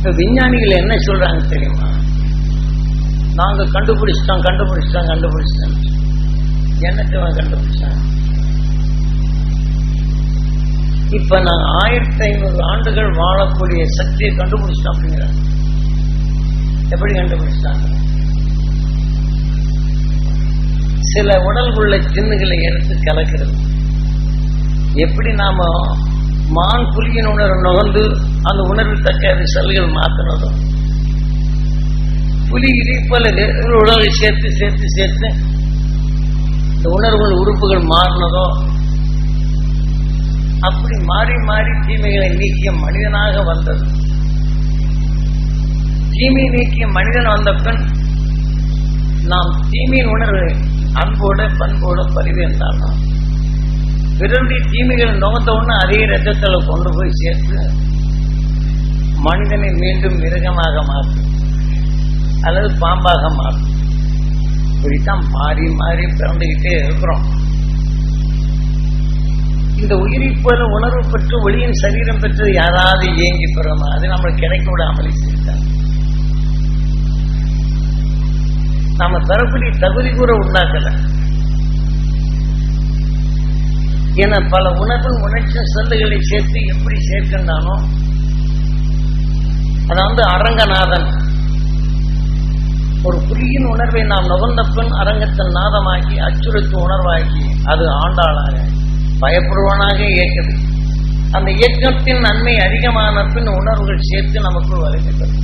இப்ப விஞ்ஞானிகள் என்ன சொல்றாங்க தெரியுமா நாங்க கண்டுபிடிச்சிட்டோம் கண்டுபிடிச்சிட்டோம் கண்டுபிடிச்சிட்டோம் என்னத்தை அவன் கண்டுபிடிச்சான் இப்ப நான் ஆயிரத்தி ஐநூறு ஆண்டுகள் வாழக்கூடிய சக்தியை கண்டுபிடிச்சிட்டோம் அப்படிங்கிறாங்க எப்படி கண்டுபிடிச்சாங்க சில உடல் உள்ள சின்னுகளை எடுத்து கலக்கிறது எப்படி நாம மான் புலியின் உணர்வு நுகர்ந்து அந்த உணர்வு தக்க அது செல்கள் மாத்தினதோ புலி இதே போல வேறு உடலை சேர்த்து சேர்த்து சேர்த்து இந்த உணர்வுகள் உறுப்புகள் மாறினதோ அப்படி மாறி மாறி தீமைகளை நீக்கிய மனிதனாக வந்தது தீமை நீக்கிய மனிதன் வந்த பின் நாம் தீமையின் உணர்வு அன்போட பண்போட பரிவேந்தாலும் பிறருடைய தீமைகள் நுகர்ந்த உடனே அதே ரத்தத்துல கொண்டு போய் சேர்த்து மனிதனை மீண்டும் மிருகமாக மாற்றும் அல்லது பாம்பாக மாற்றும் இப்படித்தான் மாறி மாறி பிறந்துகிட்டே இருக்கிறோம் இந்த உயிரை போல உணர்வு பெற்று ஒளியின் சரீரம் பெற்று யாராவது இயங்கி பெறுமா அது நம்மளுக்கு கிடைக்க விடாமல் செய்தார் நாம தரக்கூடிய தகுதி கூட உண்டாக்கல என பல உணர்வு உணர்ச்சி செல்லுகளை சேர்த்து எப்படி சேர்க்கின்றானோ அதாவது அரங்கநாதன் ஒரு புலியின் உணர்வை நாம் நுகர்ந்த பின் அரங்கத்தின் நாதமாக்கி அச்சுறுத்தும் உணர்வாக்கி அது ஆண்டாளாக பயப்படுவனாக இயக்குது அந்த இயக்கத்தின் நன்மை அதிகமான பின் உணர்வுகள் சேர்த்து நமக்குள் வலிமைப்படும்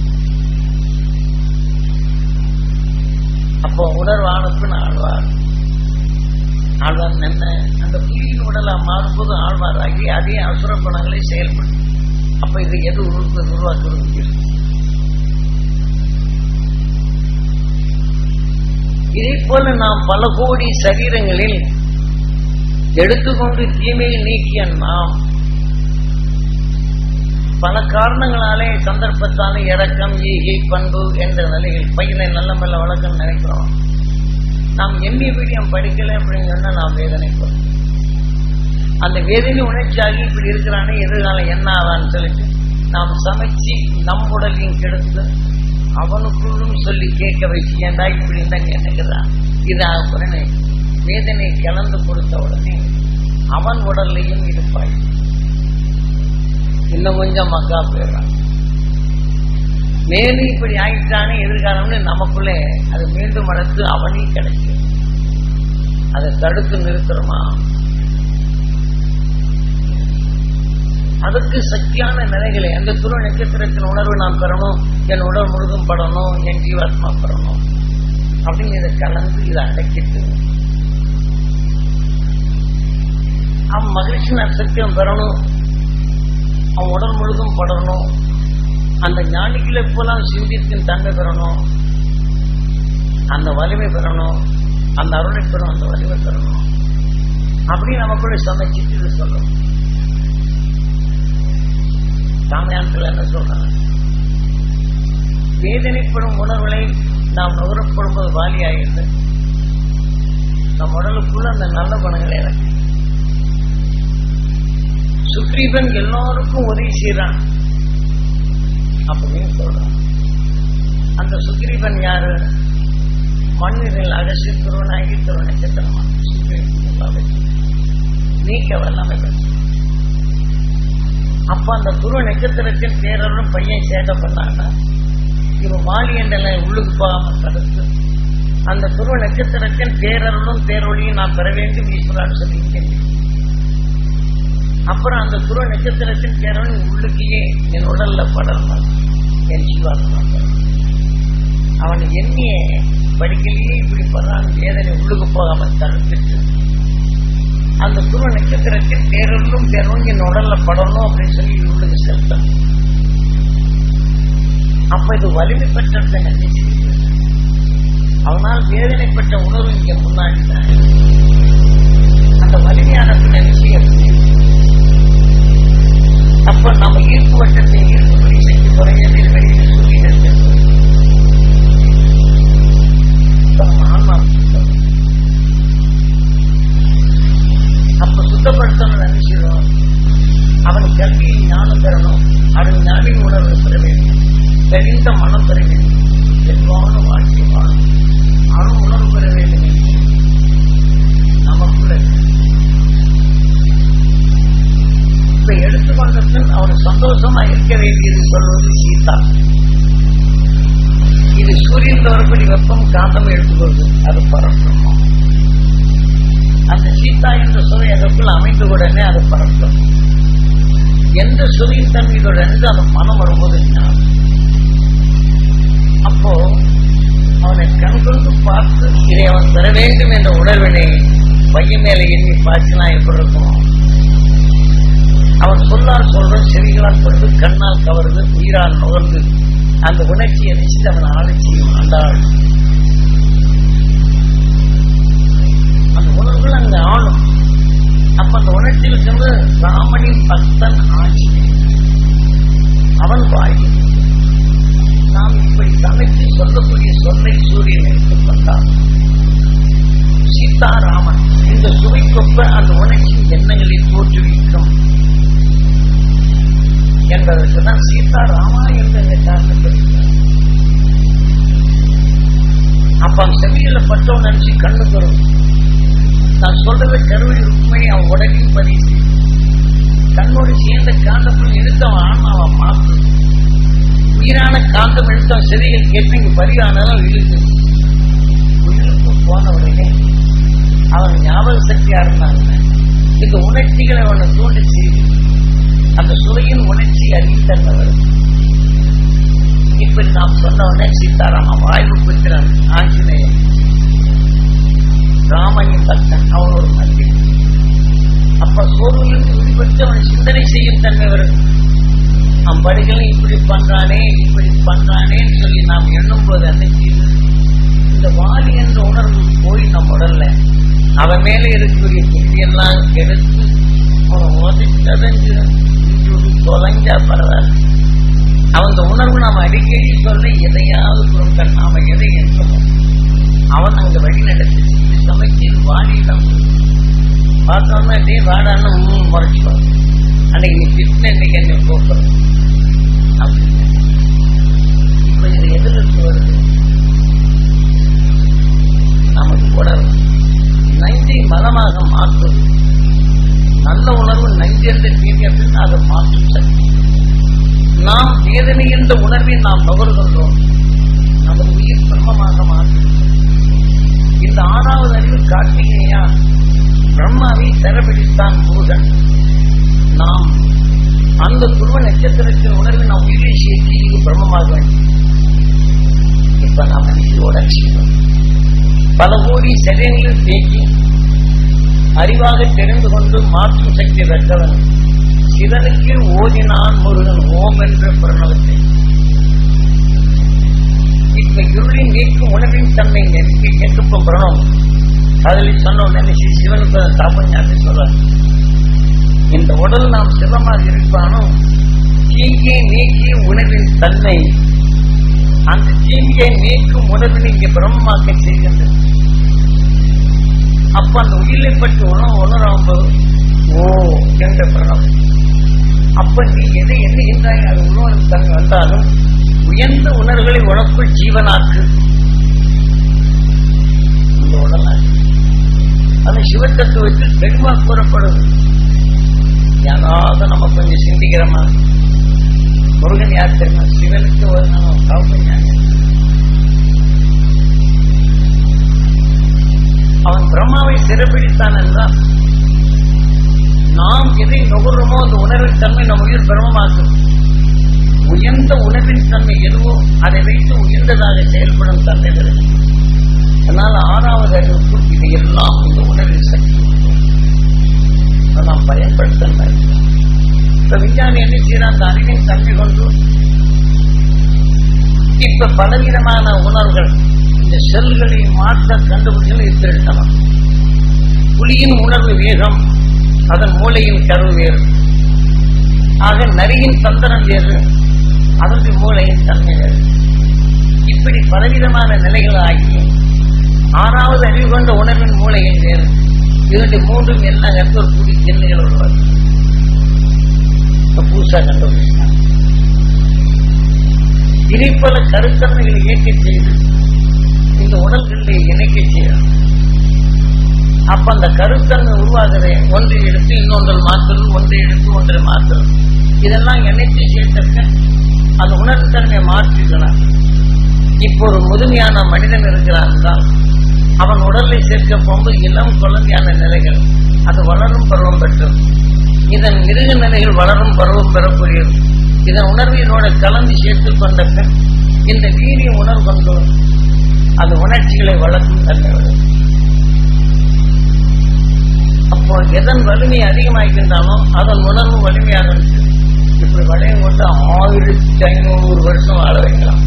அப்போ உணர்வான பின் ஆழ்வார் ஆழ்வார் என்ன அந்த புலியின் உடலா மாறும்போது ஆழ்வார் ஆகி அதே அசுர குணங்களை செயல்படும் அப்ப இது எது உருவ உருவாக்குவது இதே போல நாம் பல கோடி சரீரங்களில் எடுத்துக்கொண்டு தீமையை நீக்கிய நாம் பல காரணங்களாலே சந்தர்ப்பத்தாலே இறக்கம் ஈகை பண்பு என்ற நிலையில் பையனை நல்ல மெல்ல வழக்கம் நினைக்கிறோம் நாம் எம்ஏ மீடியம் படிக்கல அப்படின்னு சொன்னா நாம் வேதனைப்போம் அந்த வேதனை உணர்ச்சியாகி இப்படி இருக்கிறானே எதிர்காலம் என்ன ஆவான்னு சொல்லிட்டு நாம் சமைச்சு நம் உடலையும் கெடுத்து அவனுக்குள்ளும் சொல்லி கேட்க வச்சு ஏன்டா இப்படி இருந்தா கேட்டுக்கிறான் இது உடனே வேதனை கலந்து கொடுத்த உடனே அவன் உடல்லையும் இருப்பாய் இன்னும் கொஞ்சம் மக்கா போயிடுறான் மேலும் இப்படி ஆயிட்டானே எதிர்காலம்னு நமக்குள்ளே அது மீண்டும் அடுத்து அவனையும் கிடைக்கும் அதை தடுத்து நிறுத்துறோமா அதுக்கு சக்தியான நிலைகளை அந்த துரு நட்சத்திரத்தின் உணர்வு நான் பெறணும் என் உடல் முழுதும் படணும் என் ஜீவாத்மா பெறணும் அப்படின்னு இதை கலந்து இதை அடக்கிட்டு அவன் மகிழ்ச்சி சத்தியம் பெறணும் அவன் உடல் முழுதும் படணும் அந்த ஞானிகளை போலாம் சிந்தித்தின் தன்மை பெறணும் அந்த வலிமை பெறணும் அந்த அருளை பெறணும் அந்த வலிமை பெறணும் அப்படி நமக்குள்ள சமைச்சிட்டு இது சொல்லணும் சாமியானத்தில் என்ன சொல்றாங்க வேதனைப்படும் உணர்வுகளை நாம் நுகரப்படும் போது வாலியாகிறது நம் உடலுக்குள்ள அந்த நல்ல குணங்களை இறக்கு சுக்ரீவன் எல்லாருக்கும் உதவி செய்யறான் அப்படின்னு சொல்றான் அந்த சுக்ரீவன் யாரு மண்ணில் அகசி திருவனாகி திரு நட்சத்திரமா சுக்ரீவன் நீக்க வல்லமை பெற்ற அப்ப அந்த துருவ நட்சத்திரத்தின் பேரரும் பையன் சேட்டை பண்ணாங்க இவன் வாலி என்ற உள்ளுக்கு போகாம தடுத்து அந்த துருவ நட்சத்திரத்தின் பேரருளும் பேரொழியும் நான் பெற வேண்டும் ஈஸ்வரான்னு சொல்லி அப்புறம் அந்த துருவ நட்சத்திரத்தின் பேரொழி உள்ளுக்கையே என் உடல்ல படணும் என் ஜீவாத்மா அவன் எண்ணிய படிக்கலையே இப்படி படுறான் வேதனை உள்ளுக்கு போகாம தடுத்துட்டு அந்த துருவ நட்சத்திரத்தின் பேரொருளும் பேரும் என் உடல்ல படணும் அப்படின்னு சொல்லி உள்ளுக்கு செலுத்தணும் அப்ப இது வலிமை பெற்ற நினைச்சு அவனால் வேதனைப்பட்ட உணர்வு இங்க முன்னாடி தான் அந்த வலிமையான நினைச்சு அப்ப நம்ம ஈர்ப்பு வட்டத்தை ஈர்ப்புபடி செய்து குறையதை வெளியில் சொல்லி நிறுத்தணும் ஆன்மா அப்ப சுத்தப்படுத்தணும் நினைச்சிடும் அவன் கல்வியை ஞானம் பெறணும் அவன் ஞானின் உணர்வு பெற வேண்டும் தெரிந்த மனம் பெற வேண்டும் தெளிவான வாழ்க்கை வாழும் அருள் உணர்வு பெற வேண்டும் என்று நமக்குள்ள இருக்கு. இப்ப எடுத்துக்கொண்ட பின் அவர் சந்தோஷமா இருக்க வேண்டியது சொல்வது சீதா இது சூரியன் வரப்படி வெப்பம் காந்தம் எடுத்துக்கொள்வது அது பரப்பிரம்மம் அந்த சீதா என்ற சுவை அதற்குள் அமைந்த உடனே அது பரப்பும் எந்த சுவையின் தன்மையோடு அந்த மனம் வரும்போது ஞானம். அப்போ அவனை கண்கொண்டு பார்த்து இதை அவன் பெற வேண்டும் என்ற உணர்வினை பையன் மேல எண்ணி பாய்ச்சினா எப்படி இருக்கும் அவன் சொல்லால் சொல்றோம் செவிகளால் பட்டு கண்ணால் கவருது உயிரால் நுகர்ந்து அந்த உணர்ச்சியை நிச்சயத்து அவன் ஆளுச்சியும் ஆண்டாள் அந்த உணர்வுகள் அங்க ஆளும் அப்ப அந்த உணர்ச்சியில் இருக்கிறது ராமனின் பக்தன் ஆட்சி அவன் வாய் நாம் இப்படி சமைத்து சொல்லக்கூடிய சொல்லை சூரியன் எடுத்துக்கொண்டார் சீதாராமன் இந்த சுவைக்கொப்ப அந்த உணர்ச்சியின் எண்ணங்களை தோற்றுவிக்கும் என்பதற்கு தான் சீதாராமா என்று காரணப்படுகிறார் அப்ப அவன் செவியில பட்டவன் நினைச்சு கண்ணு தரும் நான் சொல்றத கருவில் உண்மை அவன் உடனே பதிவு செய்யும். கண்ணோடு சேர்ந்த காந்தப்புள் எடுத்தவன் ஆன்மாவை மாற்று உயிரான காந்தம் எடுத்தவன் செவிகள் கேட்டு இங்க பதிவானதும் இழுக்கு உயிருக்கு போன உடனே அவன் ஞாபக சக்தியா இருந்தாங்க இந்த உணர்ச்சிகளை அவனை தூண்டி செய்து அந்த சுவையின் உணர்ச்சி அறிந்தவர் இப்படி நாம் சொன்ன உடனே சீதாராம வாய்வு புத்திரன் ஆஞ்சநேயன் ராமனின் பக்தன் அவன் ஒரு நன்றி அப்ப சோர்விலிருந்து விடுபட்டு அவன் சிந்தனை செய்யும் தன்மை வரும் அவன் படிகளை இப்படி பண்றானே இப்படி பண்றானேன்னு சொல்லி நாம் எண்ணும் போது என்ன செய்யுது இந்த வாலி என்ற உணர்வு போய் நம் உடல்ல அவன் மேல இருக்கக்கூடிய பிரிவியெல்லாம் எடுத்து அவன் உதச்சதஞ்சு தொலைஞ்சா பரவாயில்ல அவன் இந்த உணர்வு நாம் அடிக்கடி சொல்ல எதையாவது கொடுக்க நாம எதை எண்ணுமோ அவன் அங்க வழி நடத்தி சமைச்சு வாடிதான் பார்த்தோம்னா டே வாடான்னு மூணு முறைச்சுவாங்க அன்னைக்கு நீ திட்டின இன்னைக்கு என்னை கூப்பிடுற அப்படின்னு இப்ப இது எதிர்த்து வருது நமக்கு உடல் நஞ்சை மலமாக மாற்றுவது நல்ல உணர்வு நஞ்சென்று தீர்க்கத்தில் அதை மாற்றும் சக்தி நாம் வேதனை என்ற உணர்வை நாம் நுகர்கின்றோம் நமது உயிர் பிரம்மமாக மாற்றும் இந்த ஆறாவது அறிவு கார்த்திகேயா பிரம்மாவை தரபிடித்தான் முருகன் நாம் அந்த துருவ நட்சத்திரத்தின் உணர்வை நாம் உயிரை சேர்த்து இங்கு பிரம்மமாக வேண்டும் இப்ப நாம் மனுஷோட செய்வோம் பல கோடி சரீரங்களில் தேக்கி அறிவாக தெரிந்து கொண்டு மாற்றும் சக்தி பெற்றவன் சிவனுக்கு ஓதினான் முருகன் ஓம் என்ற பிரணவத்தை இப்ப இருளின் நீக்கும் உணவின் தன்மை நெருக்கி கேட்கும் பிரணவம் அதில் சொன்ன உடனே ஸ்ரீ சிவனுக்கு தாபஞ்சாத்தை சொல்றார் இந்த உடல் நாம் சிவமாக இருப்பானோ தீங்கை நீக்கி உணவின் தன்மை அந்த தீங்கை நீக்கும் உணர்வினை இங்கே பிரம்மமாக்க செய்கின்றது அப்ப அந்த உயிரை பற்றி உணவு உணராம்போது ஓ என்ற பிரணவம் அப்ப நீ எதை எண்ணுகின்றாய் அது உணவு தன்மை வந்தாலும் உயர்ந்த உணர்வுகளை உனக்குள் ஜீவனாக்கு இந்த உடலாக்கு அது சிவத்தத்துவத்தில் பெருமா கூறப்படுது யாராவது நம்ம கொஞ்சம் சிந்திக்கிறோமா முருகன் யார் தெரியுமா சிவனுக்கு ஒரு நம்ம காவல் அவன் பிரம்மாவை சிறப்பிடித்தான் என்றால் நாம் எதை நுகர்றோமோ அந்த உணர்வின் தன்மை நம் உயிர் பிரமமாக்கும் உயர்ந்த உணர்வின் தன்மை எதுவோ அதை வைத்து உயர்ந்ததாக செயல்படும் தன்மை வருது அதனால் ஆறாவது அறிவுக்குள் இது எல்லாம் இந்த உணர்வின் சக்தி உண்டு. அதை நாம் பயன்படுத்த இப்ப விஞ்ஞானி என்ன செய்யறான் அந்த அறிவின் தன்மை கொண்டு இப்ப பலவிதமான உணர்வுகள் இந்த செல்களை மாற்ற கண்டுபிடிச்சல் இருத்திருக்கலாம் புலியின் உணர்வு வேகம் அதன் மூளையின் கருவு வேறு ஆக நரியின் தந்திரம் வேறு அதற்கு மூளையின் தன்மை வேறு இப்படி பலவிதமான நிலைகள் ஆகி ஆறாவது அறிவு கொண்ட உணர்வின் மூளையின் வேறு இரண்டு மூன்றும் எல்லாம் கற்று ஒரு புடி ஜென்னிகள் வருவார் புதுசா கண்டுபிடிச்சாங்க இதை போல கருத்தன்மைகளை இயக்கச் செய்து இந்த உடல்களிலே இணைக்க செய்யணும் அப்ப அந்த கருத்தன்மை உருவாகுதே ஒன்றை எடுத்து இன்னொன்றில் மாற்றுறது ஒன்றை எடுத்து ஒன்றை மாற்றுறது இதெல்லாம் இணைத்து சேர்த்திருக்க அந்த உணர்வு தன்மையை மாற்றிக்கலாம் இப்போ ஒரு முதுமையான மனிதன் இருக்கிறான் என்றால் அவன் உடலை சேர்க்க போகும்போது இளம் குழந்தையான நிலைகள் அது வளரும் பருவம் பெற்றது இதன் மிருக நிலைகள் வளரும் பருவம் பெறக்கூடியது இதன் உணர்வினோட கலந்து சேர்த்துக் கொண்ட பின் இந்த வீரிய உணர்வு கொண்டு அது உணர்ச்சிகளை வளர்க்கும் தன்மை வரும் அப்போ எதன் வலிமை அதிகமாகின்றாலும் அதன் உணர்வு வலிமையாக இருக்கு இப்படி வளையம் கொண்டு ஆயிரத்தி ஐநூறு வருஷம் வாழ வைக்கலாம்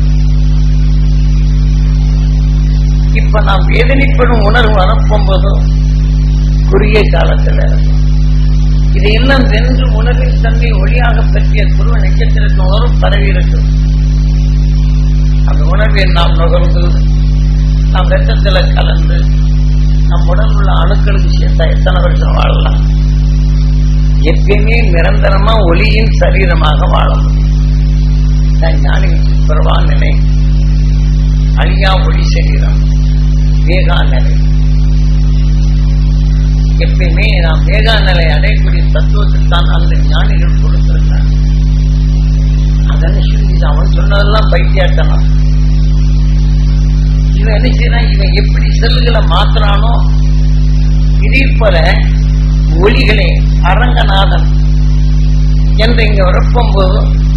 இப்ப நாம் வேதனைப்படும் உணர்வு வரப்போகும்போது குறுகிய காலத்தில் இதையெல்லாம் வென்று உணர்வின் தன்மை ஒளியாக பற்றிய துருவ நட்சத்திரத்தின் உணர்வு பரவி இருக்கும் அந்த உணர்வை நாம் நுகர்ந்து நாம் ரத்தத்துல கலந்து நம் உடல் உள்ள அணுக்களுக்கு சேர்த்தா எத்தனை வருஷம் வாழலாம் எப்பயுமே நிரந்தரமா ஒளியின் சரீரமாக வாழ முடியும் நான் ஞானி பிரபா நிலை அழியா ஒளி சரீரம் வேகா நிலை எப்பயுமே நாம் வேகா நிலை அடையக்கூடிய தத்துவத்தில் தான் அந்த ஞானிகள் கொடுத்திருக்காங்க அதனை சொல்லி அவன் சொன்னதெல்லாம் பைத்தியாட்டனம் இவன் என்ன செய்யறான் இவன் எப்படி செல்லுகளை மாத்துறானோ இதே போல ஒளிகளை அரங்கநாதன் என்று இங்க வரப்போகும்போது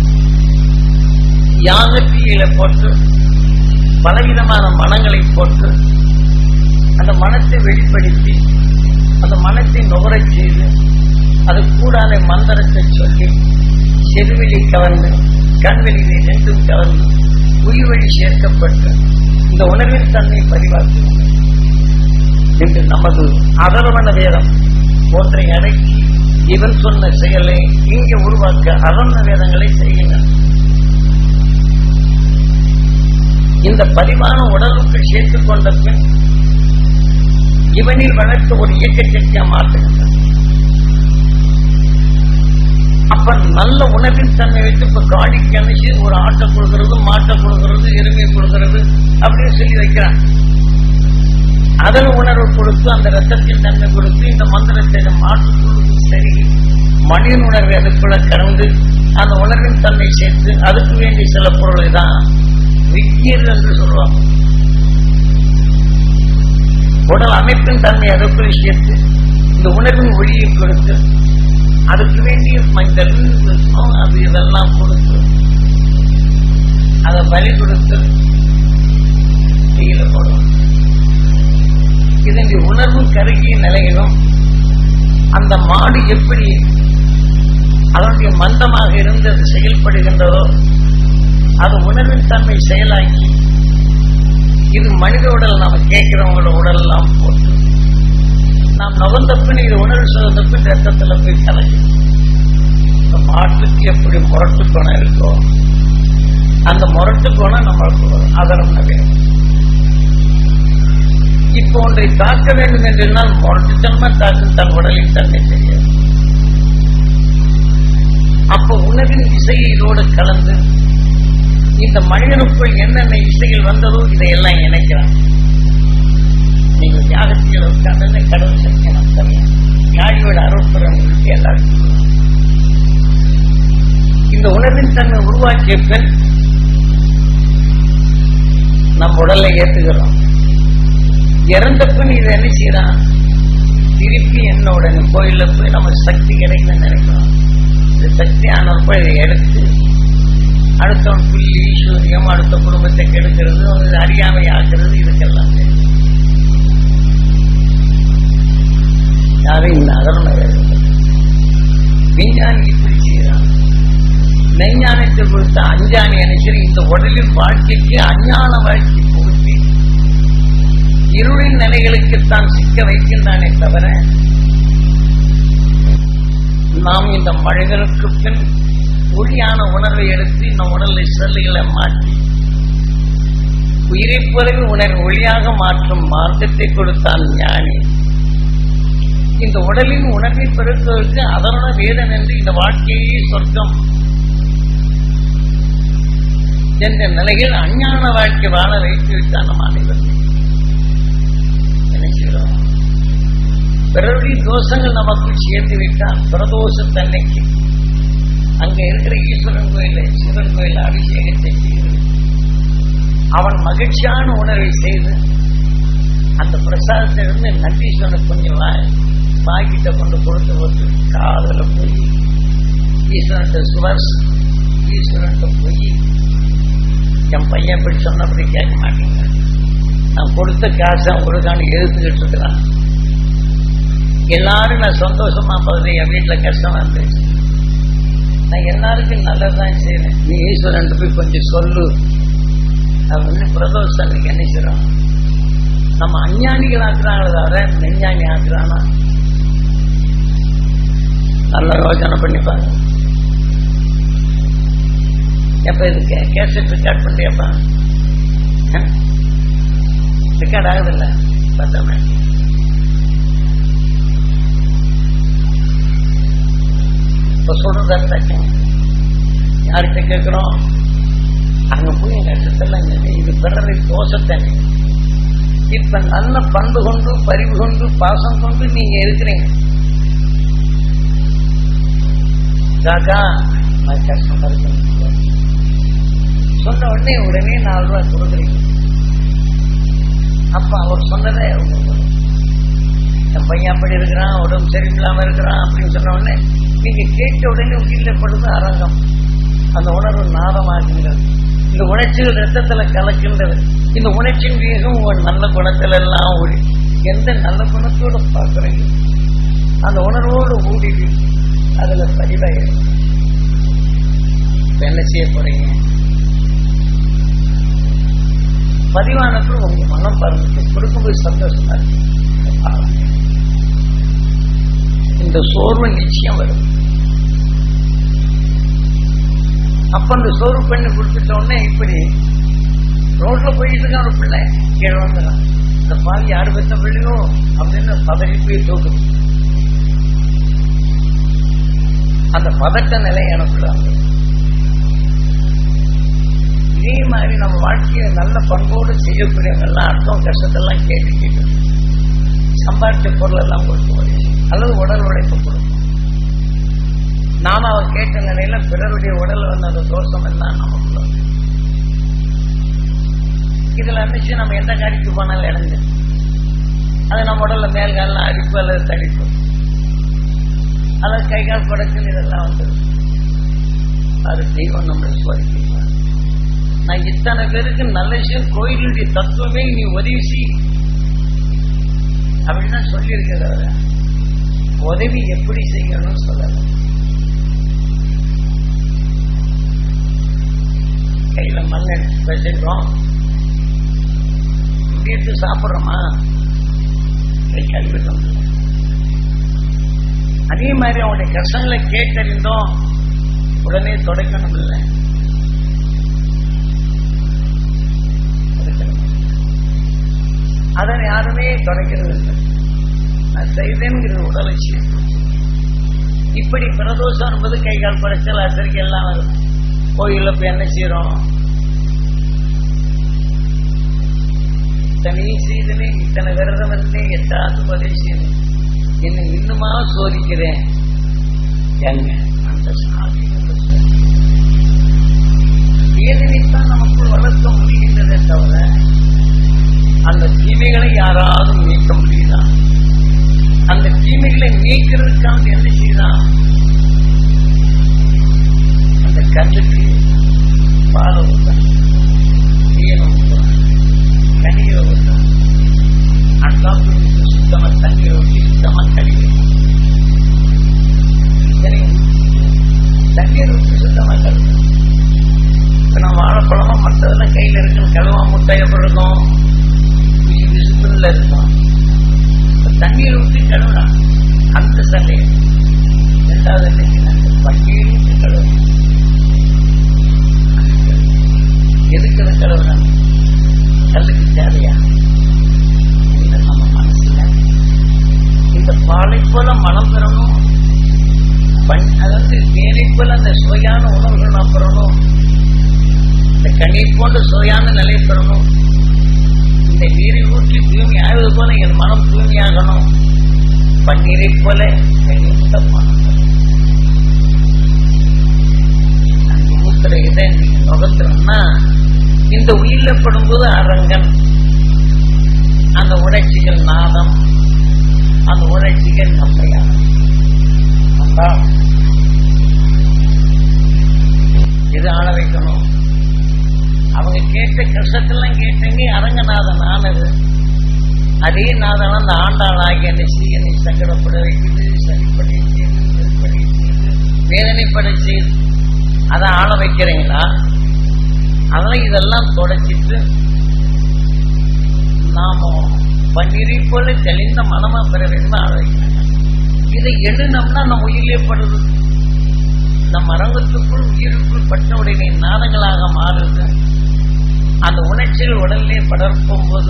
யாகத்தீயில போட்டு பலவிதமான மனங்களை போட்டு அந்த மனத்தை வெளிப்படுத்தி அந்த மனத்தை நுகரச் செய்து அது கூடாத மந்திரத்தை சொல்லி செருவெளி கவர்ந்து கண்வெளியை ரெண்டும் கவர்ந்து உயிர் வழி சேர்க்கப்பட்டு இந்த உணர்வின் தன்மை பதிவாக்குகிறது என்று நமது அதர்வன வேதம் ஒன்றை அடக்கி இவன் சொன்ன செயலை இங்கே உருவாக்க அதர்வன வேதங்களை செய்கின்றன இந்த பதிவான உடலுக்கு சேர்த்துக் கொண்ட பின் இவனில் வளர்த்த ஒரு இயக்க சக்தியா மாற்றுகின்றன அப்ப நல்ல உணவின் தன்மை வைத்து இப்ப காடி கணிச்சு ஒரு ஆட்டை கொடுக்கறது மாட்டை கொடுக்கறது எருமையை கொடுக்கறது அப்படின்னு சொல்லி வைக்கிறான் அதன் உணர்வு கொடுத்து அந்த ரத்தத்தின் தன்மை கொடுத்து இந்த மந்திரத்தை மாற்றுக்கொள்வது சரி மனிதன் உணர்வை அதுக்குள்ள கலந்து அந்த உணர்வின் தன்மை சேர்த்து அதுக்கு வேண்டிய சில பொருளை தான் விக்கியது என்று சொல்லுவாங்க உடல் அமைப்பின் தன்மை அதற்குள் சேர்த்து இந்த உணர்வின் ஒளியை கொடுத்து அதுக்கு வேண்டிய மஞ்சள் விஷம் அது இதெல்லாம் கொடுத்து அதை பலி கொடுத்து தீயில போடும் இதனுடைய உணர்வும் கருகிய நிலையிலும் அந்த மாடு எப்படி அதனுடைய மந்தமாக இருந்து அது செயல்படுகின்றதோ அது உணர்வின் தன்மை செயலாக்கி இது மனித உடல் நாம கேட்கிறவங்களோட உடல் எல்லாம் போட்டு நாம் நுகர்ந்த பின் இது உணர்வு சுகந்த பின் ரத்தத்துல போய் கலக்கி இந்த மாட்டுக்கு எப்படி முரட்டு குணம் இருக்கோ அந்த முரட்டு குணம் நம்மளுக்கு வரும் அதரம் வேணும் இப்போ ஒன்றை தாக்க வேண்டும் என்றால் முரட்டுத்தன்மை தாக்கும் தன் உடலின் தன்மை தெரியாது அப்போ உணவின் இசையை இதோடு கலந்து இந்த மனிதனுக்குள் என்னென்ன இசைகள் வந்ததோ இதையெல்லாம் இணைக்கிறான் நீங்க தியாகத்தில் உட்கார்ந்து கடவுள் சக்தி நான் தரேன் யாழியோட அருட்புறம் எல்லாருக்கும் இந்த உணர்வின் தன்மை உருவாக்கிய பின் நம் உடலை ஏற்றுகிறோம் இறந்த பின் இதை என்ன செய்யறான் திருப்பி என்னோட கோயில்ல போய் நம்ம சக்தி கிடைக்கணும்னு நினைக்கிறோம் இந்த சக்தி ஆனப்ப இதை எடுத்து அடுத்தவன் புள்ளி சூரியம் அடுத்த குடும்பத்தை கெடுக்கிறது அது அறியாமை ஆக்குறது இதுக்கெல்லாம் தெரியும். யாரும் இந்த அதர்ம விஞ்ஞானி இப்படி செய்யறான் நெஞ்ஞானத்தை கொடுத்த அஞ்ஞானி நினைச்சது இந்த உடலின் வாழ்க்கைக்கு அஞ்ஞான வாழ்க்கை புகுத்தி இருளின் நிலைகளுக்குத்தான் சிக்க வைக்கின்றானே தவிர நாம் இந்த மழைகளுக்கு பின் ஒளியான உணர்வை எடுத்து இந்த உடலை செல்லுகளை மாற்றி உயிரை போலவே உணர்வு ஒளியாக மாற்றும் மார்க்கத்தை கொடுத்தான் ஞானி இந்த உடலின் உணர்வை பெருக்குவதற்கு அதனோட வேதன் என்று இந்த வாழ்க்கையே சொர்க்கம் என்ற நிலையில் அஞ்ஞான வாழ்க்கை வாழ வைத்து விட்டான் நம்ம அனைவரும் என்ன செய்கிறோம் பிறருடைய தோஷங்கள் நமக்குள் சேர்ந்து விட்டால் பிரதோஷ தன்னைக்கு அங்க இருக்கிற ஈஸ்வரன் கோயில சிவன் கோயில அபிஷேகத்தை செய்து அவன் மகிழ்ச்சியான உணர்வை செய்து அந்த பிரசாதத்திலிருந்து நந்தீஸ்வரனுக்கு கொஞ்சம் வாய் வாங்கிட்ட கொண்டு கொடுத்து போட்டு காதல போய் ஈஸ்வரன்ட்ட சுவர்ஸ் ஈஸ்வரன்ட்ட போய் என் பையன் இப்படி சொன்னபடி கேட்க மாட்டேங்க நான் கொடுத்த காசை உங்களுக்கான எழுத்துக்கிட்டு இருக்கிறான் எல்லாரும் நான் சந்தோஷமா போகுது என் வீட்டில் கஷ்டம் வந்துருச்சு நான் எல்லாருக்கும் நல்லதான் செய்வேன் நீ ஈஸ்வரன் போய் கொஞ்சம் சொல்லு அப்படின்னு பிரதோஷம் அன்னைக்கு என்ன செய்றோம் நம்ம அஞ்ஞானிகள் ஆக்குறாங்களே தவிர மெஞ்ஞானி ஆக்குறானா நல்ல யோசனை பண்ணிப்பாங்க எப்ப இது கேசட் ரெக்கார்ட் பண்றியப்பா ரெக்கார்ட் ஆகுதில்ல பார்த்தோமே இப்ப சொல்றது அர்த்தம் யார்கிட்ட கேட்கிறோம் அங்க போய் எங்க கஷ்டத்தெல்லாம் இங்க இது பிறரை தோஷத்தை இப்ப நல்ல பண்பு கொண்டு பரிவு கொண்டு பாசம் கொண்டு நீங்க இருக்கிறீங்க காக்கா நான் கஷ்டமா இருக்கேன் சொன்ன உடனே உடனே நாலு ரூபாய் கொடுக்குறீங்க அப்ப அவர் சொன்னதே என் பையன் அப்படி இருக்கிறான் உடம்பு சரியில்லாம இருக்கிறான் அப்படின்னு சொன்ன உடனே நீங்க கேட்ட உடனே உயிரிழப்படுது அரங்கம் அந்த உணர்வு நாதமாகின்றது இந்த உணர்ச்சிகள் ரத்தத்துல கலக்கின்றது இந்த உணர்ச்சியின் வேகம் உன் நல்ல குணத்துல எல்லாம் ஓடி எந்த நல்ல குணத்தோட பார்க்குறீங்க அந்த உணர்வோடு ஓடிடு அதுல பதிவாயிடும் இப்ப என்ன செய்ய போறீங்க பதிவானప్పుడు உங்க மனம் பாருங்க கொடுக்கும்போது சந்தோஷமா இருக்கு இந்த சோர்வு நிச்சயம் வரும் அப்ப அந்த சோர்வு பண்ணி கொடுத்துட்ட உடனே இப்படி ரோட்ல போயிட்டு இருக்கான் ஒரு பிள்ளை கீழே வந்துடுறான் இந்த பால் யாரு பெற்ற பிள்ளையோ அப்படின்னு பதறி போய் தூக்குது அந்த பதட்ட நிலை எனக்குள்ள வந்து இதே மாதிரி நம்ம வாழ்க்கையை நல்ல பண்போடு செய்யக்கூடியவங்கெல்லாம் அர்த்தம் கஷ்டத்தெல்லாம் கேட்டு கேட்டு சம்பாதிச்ச பொருள் எல்லாம் கொடுக்க முடியும் அல்லது உடல் உழைப்பு கொடுக்கும் நாம அவர் கேட்ட நிலையில பிறருடைய உடல் வந்த அந்த தோஷம் எல்லாம் நமக்குள்ள வந்து. இதுல இருந்துச்சு நம்ம எந்த காரிக்கு போனாலும் இறங்கு அது நம்ம உடல்ல மேல் காலில் அடிப்பு அல்லது தடிப்பு அல்லது கை கால் குடைச்சல் இதெல்லாம் வந்துடும் அது தெய்வம் நம்மளை சோதிக்கிறார் நான் இத்தனை பேருக்கு நல்ல விஷயம் கோயிலுடைய தத்துவமே நீ உதவி செய் அப்படின்னு தான் சொல்லியிருக்கிறத உதவி எப்படி செய்யணும்னு சொல்லல கையில மண் எடுத்து வச்சிருக்கோம் எடுத்து சாப்பிடுறோமா கை கழுவிட்டு வந்துடும் அதே மாதிரி அவனுடைய கஷ்டங்களை கேட்டறிந்தோம் உடனே தொடக்கணும் இல்லை அதை யாருமே தொடக்கிறது இல்லை நான் செய்தேங்கிற உடலை சேர்த்து இப்படி பிரதோஷம் என்பது கை கால் படைச்சல் அசரிக்கை எல்லாம் வரும் கோயில்ல போய் என்ன செய்யறோம் இத்தனை செய்தனே இத்தனை விரதம் இருந்தேன் எட்டாவது உதவி செய்தேன் என்னை இன்னுமா சோதிக்கிறேன் எங்க அந்த சாமி வேதனைத்தான் நமக்குள் வளர்க்க முடிகின்றதே தவிர அந்த தீமைகளை யாராவது நீக்க முடியுதா அந்த தீமைகளை நீக்கிறதுக்காக என்ன செய்தான் அந்த கல்லுக்கு பால ஊத்தான் தீயனை ஊத்தான் கனியை ஊத்தான் அண்டாப்பு சுத்தமா தண்ணீர் ஊற்றி சுத்தமா கழுவி இத்தனை தண்ணீர் ஊற்றி சுத்தமா கழுவு இப்ப நம்ம வாழைப்பழமா மற்றதெல்லாம் கையில இருக்குன்னு கழுவா முட்டை எப்படி இருக்கும் விசுப்புல இருக்கும் தண்ணீர் ஊற்றி கழுவுறான் அந்த சண்டையை இரண்டாவது அன்னைக்கு அந்த பன்னீர் ஊற்றி கழுவுறான் எதுக்கு அதை கழுவுறான் கல்லுக்கு தேவையா இந்த நம்ம மனசுல இந்த பாலை போல மனம் பெறணும் பண் அதாவது தேனை போல அந்த சுவையான உணவுகள் நாம் பெறணும் இந்த கண்ணீர் போன்ற சுவையான நிலை பெறணும் இந்த நீரை ஊற்றி தூய்மை ஆவது போல என் மனம் தூய்மையாகணும் பன்னீரை போல தெளிந்த மனம் அந்த ஊத்துற இதை நீங்க நுகர்த்தணும்னா இந்த உயிரில படும்போது அரங்கன் அந்த உணர்ச்சிகள் நாதம் அந்த உணர்ச்சிகள் நம்மையான இது ஆள வைக்கணும் அவங்க கேட்ட கஷ்டத்தெல்லாம் கேட்டங்க அரங்கநாதன் ஆனது அதே நாதன் அந்த ஆண்டாளாகி என்னை செய்ய என்னை சங்கடப்பட வைக்குது சரிப்படை செய்து வெறுப்படை செய்து வேதனைப்பட செய்து அதை ஆள வைக்கிறீங்களா அதெல்லாம் இதெல்லாம் தொடச்சிட்டு நாம பன்னீரை போல தெளிந்த மனமா பெற வேண்டும் ஆள வைக்கிறாங்க இதை எழுனோம்னா நம்ம உயிரிலே படுது நம் அரங்கத்துக்குள் உயிருக்குள் பட்ட உடனே நாதங்களாக மாறுது அந்த உணர்ச்சிகள் உடலிலே படர்க்கும் போது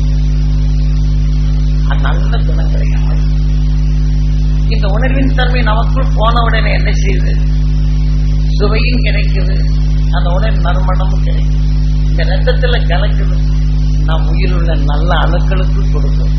அது நல்ல குணங்களை ஆளும் இந்த உணர்வின் தன்மை நமக்குள் போன உடனே என்ன செய்யுது சுவையும் கிடைக்குது அந்த உணர்வு நறுமணமும் கிடைக்குது இந்த ரத்தத்துல கலக்குது நம் உயிருள்ள நல்ல அணுக்களுக்கு கொடுக்கும்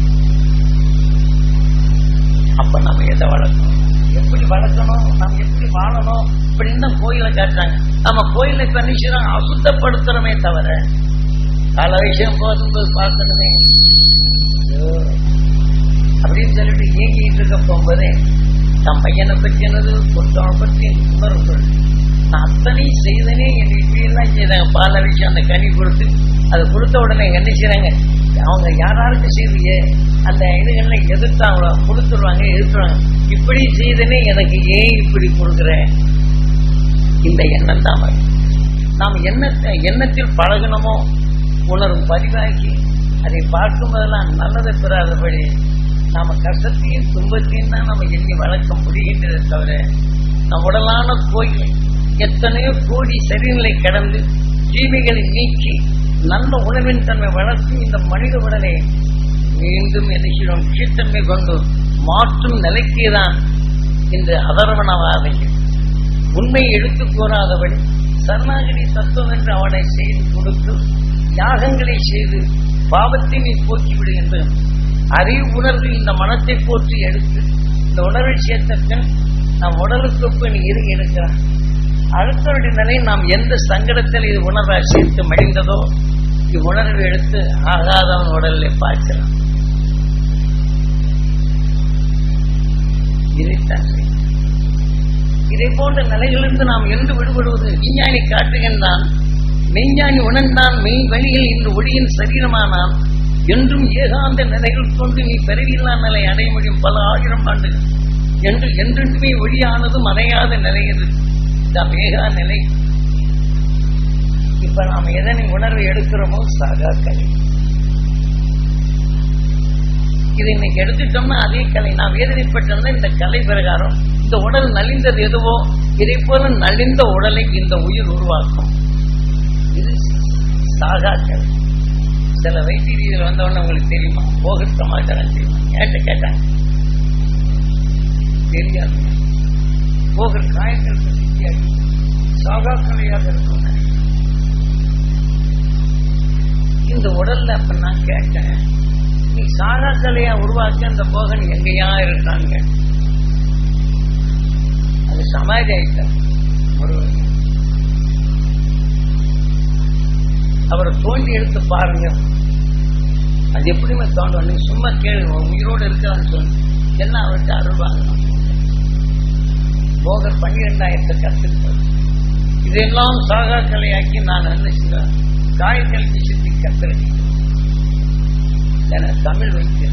அப்ப நம்ம எதை வளர்க்கணும் எப்படி வளர்க்கணும் நம்ம எப்படி வாழணும் இப்படின்னு தான் கோயிலை காட்டுறாங்க நம்ம கோயிலை கணிச்சுதான் அசுத்தப்படுத்துறோமே தவிர பல விஷயம் போகும்போது பார்க்கணுமே ஐயோ, அப்படின்னு சொல்லிட்டு ஏங்கிட்டு இருக்க போகும்போதே தம் பையனை பற்றி என்னது பொருத்தவனை பற்றி உணர்வுகள் நான் அத்தனையும் செய்தனே என் இப்படி எல்லாம் செய்தாங்க பல விஷயம் அந்த கனி கொடுத்து அது கொடுத்த உடனே என்ன செய்றாங்க அவங்க யாராருக்கு செய்தியே அந்த இதுகள்ல எதிர்த்தாங்களோ கொடுத்துருவாங்க எதிர்த்துருவாங்க இப்படி செய்தனே எனக்கு ஏன் இப்படி கொடுக்குறேன் இந்த எண்ணம் தான் வரும். நாம் எண்ணத்தை எண்ணத்தில் பழகணுமோ உணரும் பதிவாக்கி அதை பார்க்கும் போதெல்லாம் நல்லதை பெறாதபடி நாம கஷ்டத்தையும் துன்பத்தையும் தான் நம்ம எண்ணி வளர்க்க முடிகின்றதை தவிர நம் உடலான கோயில் எத்தனையோ கோடி சரீரங்களை கடந்து தீமைகளை நீக்கி நல்ல உணவின் தன்மை வளர்த்து இந்த மனித உடலை மீண்டும் எதிர்க்கிறோம் விஷத்தன்மை கொண்டு மாற்றும் நிலைக்கேதான் இந்த அதர்வனவாதைகள் உண்மையை எடுத்து கூறாதபடி சரணாகதி தத்துவம் என்று அவனை செய்து கொடுத்து யாகங்களை செய்து பாவத்தை நீ போக்கி விடுகின்ற அறிவு உணர்வு இந்த மனத்தை போற்றி எடுத்து இந்த உணர்வை சேர்த்தக்கன் நம் உடலுக்கு நீ இரு எடுக்கிறான் அடுத்தவருடைய நிலை நாம் எந்த சங்கடத்தில் இது உணர்வை சேர்த்து மடிந்ததோ இவ்வுணர்வை எடுத்து ஆகாதவன் உடலில் பாய்ச்சலாம் இதைத்தான் செய்யும் இதை போன்ற நிலைகளிலிருந்து நாம் என்று விடுபடுவது விஞ்ஞானி காட்டுகின்றான் மெய்ஞானி உணர்ந்தான் மெய் வழியில் இந்த ஒளியின் சரீரமானான் என்றும் ஏகாந்த நிலைகள் கொண்டு நீ பிறவில்லா நிலை அடைய முடியும் பல ஆயிரம் ஆண்டுகள் என்று என்றென்றுமே ஒளியானதும் அடையாத நிலையது இந்த மேகா நிலை இப்ப நாம் எதனை உணர்வை எடுக்கிறோமோ சாகா கலை இது இன்னைக்கு எடுத்துட்டோம்னா அதே கலை நாம் வேதனைப்பட்டிருந்தா இந்த கலை பிரகாரம் இந்த உடல் நலிந்தது எதுவோ இதை போல நலிந்த உடலை இந்த உயிர் உருவாக்கும் இது சாகா கலை சில வைத்தியர்கள் வந்தவொடனே உங்களுக்கு தெரியுமா போக சமாச்சாரம் தெரியுமா என்கிட்ட கேட்டாங்க தெரியாது போகிற காயங்கள் பற்றி சாகா கலையாக இருக்கும் இந்த உடல்ல அப்ப நான் கேட்டேன் நீ சாகா கலையா உருவாக்க அந்த போகன் எங்கேயா இருக்காங்க அது சமாதி ஆயிட்டார் ஒருவர் அவரை தோண்டி எடுத்து பாருங்க அது எப்படியுமே தோண்டும் நீங்க சும்மா கேளு உன் உயிரோடு இருக்கான்னு சொல்லி எல்லாம் அவர்கிட்ட அருள்வாங்க போகர் பன்னிரெண்டாயிரத்தை கத்துக்கிட்டார் இதெல்லாம் சாகா கலையாக்கி நான் என்ன செய்வேன் காய்கறிக்கு சுத்தி கத்துறேன் என தமிழ் வைத்து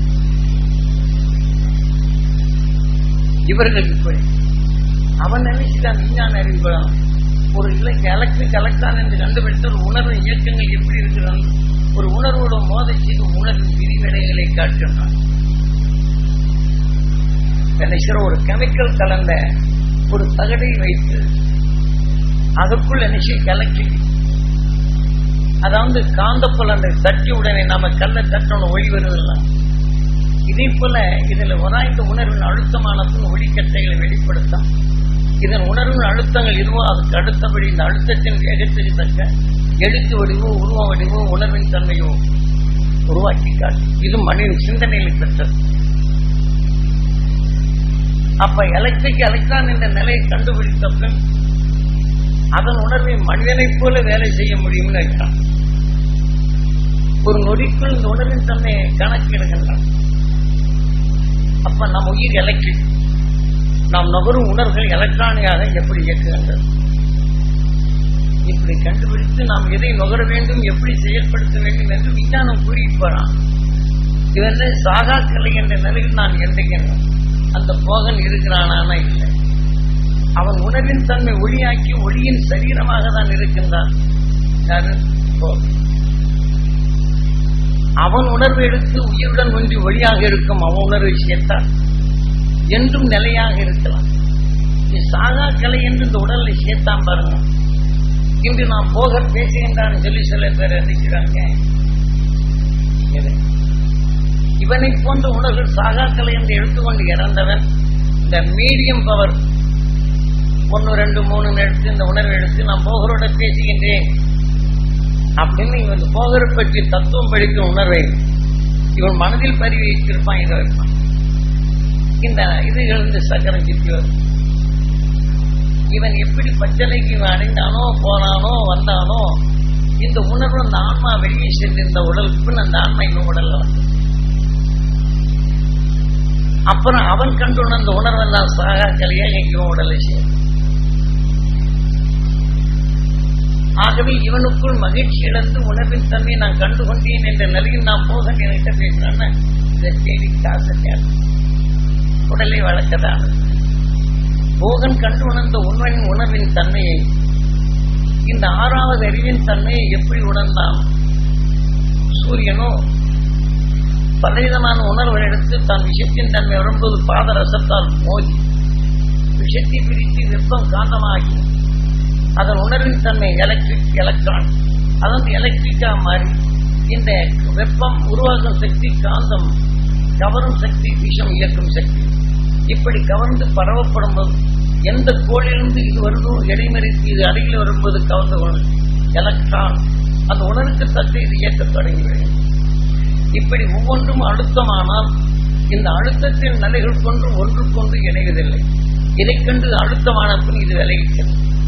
இவர்கள் இப்படி அவன் நினைச்சுட்டான் விஞ்ஞான அறிவுபடம் ஒரு இலக்கு எலக்ட்ரிக் எலக்ட்ரான் என்று கண்டுபிடித்த ஒரு உணர்வு இயக்கங்கள் எப்படி இருக்கிறது ஒரு உணர்வோட மோத செய்து உணர்வின் விரிவடைகளை காட்டுகிறான் நினைக்கிற ஒரு கெமிக்கல் கலந்த ஒரு தகடை வைத்து அதற்குள் நினைச்சு கலக்கி அதாவது காந்தப்புலனை தட்டி உடனே நாம கல்ல தட்டணும் ஒளி வருவதில்ல இதே போல இதுல வராய்ந்த உணர்வின் அழுத்தமானதும் ஒளிக்கட்டைகளை வெளிப்படுத்தும் இதன் உணர்வின் அழுத்தங்கள் எதுவோ அதுக்கு அடுத்தபடி இந்த அழுத்தத்தின் வேகத்துக்கு தக்க எழுத்து வடிவோ உருவ வடிவோ உணர்வின் தன்மையோ உருவாக்கி காட்டும் இது மனிதன் சிந்தனையில் பெற்றது அப்ப எலக்ட்ரிக் எலக்ட்ரான் என்ற நிலையை கண்டுபிடித்த பின் அதன் உணர்வை மனிதனைப் போல வேலை செய்ய முடியும்னு இருக்கான் ஒரு நொடிக்குள் இந்த உணர்வின் தன்மையை கணக்கிடுகின்றான் அப்ப நம் உயிர் எலக்ட்ரிக் நாம் நுகரும் உணர்வுகள் எலக்ட்ரானியாக எப்படி இயக்குகின்றது இப்படி கண்டுபிடித்து நாம் எதை நுகர வேண்டும் எப்படி செயல்படுத்த வேண்டும் என்று விஞ்ஞானம் கூறி போறான் இவன் சாகா கலை என்ற நிலையில் நான் எண்ணுகின்றேன் அந்த போகன் இருக்கிறானா இல்லை அவன் உணர்வின் தன்மை ஒளியாக்கி ஒளியின் சரீரமாக தான் இருக்கின்றான் யாரு போகன் அவன் உணர்வு எடுத்து உயிருடன் ஒன்றி ஒளியாக இருக்கும் அவன் உணர்வை சேர்த்தான் என்றும் நிலையாக இருக்கலாம் நீ சாகா கலை என்று இந்த உடலை சேர்த்தான் பாருங்க இன்று நான் போக பேசுகின்றான் சொல்லி சில பேர் நினைக்கிறாங்க எது? இவனை போன்ற உணர்வுகள் சாகா கலை என்று எடுத்துக்கொண்டு இறந்தவன் இந்த மீடியம் பவர் ஒன்னு ரெண்டு மூணு எடுத்து இந்த உணர்வை எடுத்து நான் போகரோட பேசுகின்றேன் அப்படின்னு இவன் போகரை பற்றி தத்துவம் படிக்கும் உணர்வை இவன் மனதில் பதிவு வைத்திருப்பான் இதை வைப்பான் இந்த இது எழுந்து சக்கரம் சித்தி வரும் இவன் எப்படி பச்சளைக்கு இவன் அடைந்தானோ போனானோ வந்தானோ இந்த உணர்வு அந்த ஆன்மா வெளியே சென்று இந்த உடல் பின் அந்த ஆன்மா இவன் உடல்ல வந்து அப்புறம் அவன் கண்டு உணர்ந்த உணர்வெல்லாம் சாகா கலையாக இவன் உடலை சேர்ந்து ஆகவே இவனுக்குள் மகிழ்ச்சி இழந்து உணர்வின் தன்மையை நான் கண்டுகொண்டேன் என்ற நிலையில் நான் போக என்கிட்ட பேசுறேன் இதை தேடி காசு கேட்டு உடலை வளர்க்கதான் போகன் கண்டு உணர்ந்த உண்மையின் உணர்வின் தன்மையை இந்த ஆறாவது அறிவின் தன்மையை எப்படி உணர்ந்தான் சூரியனோ பலவிதமான உணர்வுகள் எடுத்து தன் விஷயத்தின் தன்மை வரும்போது பாதரசத்தால் மோதி விஷத்தை பிரித்து வெப்பம் காந்தமாகி அதன் உணர்வின் தன்மை எலக்ட்ரிக் எலக்ட்ரான் அது வந்து எலக்ட்ரிக்கா மாறி இந்த வெப்பம் உருவாக்கும் சக்தி காந்தம் கவரும் சக்தி விஷம் இயக்கும் சக்தி இப்படி கவர்ந்து பரவப்படும் போது எந்த கோளிலிருந்து இது வருதோ இடைமறித்து இது அருகில் வரும்போது கவர்ந்து கொள்ளும் எலக்ட்ரான் அந்த உணர்வுக்கு தட்டு இது இயக்கத் தொடங்கிவிடும் இப்படி ஒவ்வொன்றும் அழுத்தமானால் இந்த அழுத்தத்தின் நிலைகள் கொண்டு ஒன்றுக்கொன்று இணைவதில்லை இதை கண்டு அழுத்தமான பின் இது விலகிச்சது